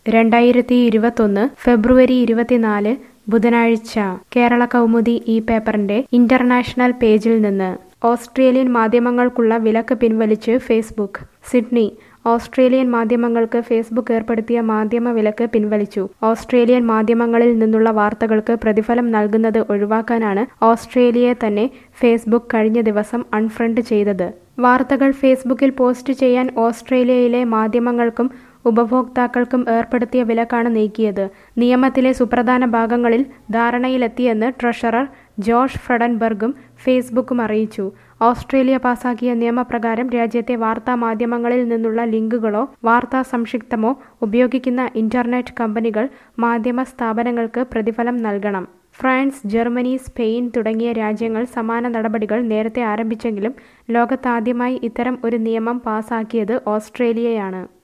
രണ്ടായിരത്തി ഇരുപത്തൊന്ന് ഫെബ്രുവരി ഇരുപത്തിനാല് ബുധനാഴ്ച കേരള കൗമുദി ഈ പേപ്പറിന്റെ ഇന്റർനാഷണൽ പേജിൽ നിന്ന് ഓസ്ട്രേലിയൻ മാധ്യമങ്ങൾക്കുള്ള വിലക്ക് പിൻവലിച്ച് ഫേസ്ബുക്ക് സിഡ്നി ഓസ്ട്രേലിയൻ മാധ്യമങ്ങൾക്ക് ഫേസ്ബുക്ക് ഏർപ്പെടുത്തിയ മാധ്യമ വിലക്ക് പിൻവലിച്ചു ഓസ്ട്രേലിയൻ മാധ്യമങ്ങളിൽ നിന്നുള്ള വാർത്തകൾക്ക് പ്രതിഫലം നൽകുന്നത് ഒഴിവാക്കാനാണ് ഓസ്ട്രേലിയയെ തന്നെ ഫേസ്ബുക്ക് കഴിഞ്ഞ ദിവസം അൺഫ്രണ്ട് ചെയ്തത് വാർത്തകൾ ഫേസ്ബുക്കിൽ പോസ്റ്റ് ചെയ്യാൻ ഓസ്ട്രേലിയയിലെ മാധ്യമങ്ങൾക്കും ഉപഭോക്താക്കൾക്കും ഏർപ്പെടുത്തിയ വിലക്കാണ് നീക്കിയത് നിയമത്തിലെ സുപ്രധാന ഭാഗങ്ങളിൽ ധാരണയിലെത്തിയെന്ന് ട്രഷറർ ജോഷ് ഫ്രഡൻബർഗും ഫേസ്ബുക്കും അറിയിച്ചു ഓസ്ട്രേലിയ പാസാക്കിയ നിയമപ്രകാരം രാജ്യത്തെ വാർത്താ മാധ്യമങ്ങളിൽ നിന്നുള്ള ലിങ്കുകളോ വാർത്താ സംക്ഷിപ്തമോ ഉപയോഗിക്കുന്ന ഇന്റർനെറ്റ് കമ്പനികൾ മാധ്യമ സ്ഥാപനങ്ങൾക്ക് പ്രതിഫലം നൽകണം ഫ്രാൻസ് ജർമ്മനി സ്പെയിൻ തുടങ്ങിയ രാജ്യങ്ങൾ സമാന നടപടികൾ നേരത്തെ ആരംഭിച്ചെങ്കിലും ലോകത്താദ്യമായി ഇത്തരം ഒരു നിയമം പാസാക്കിയത് ഓസ്ട്രേലിയയാണ്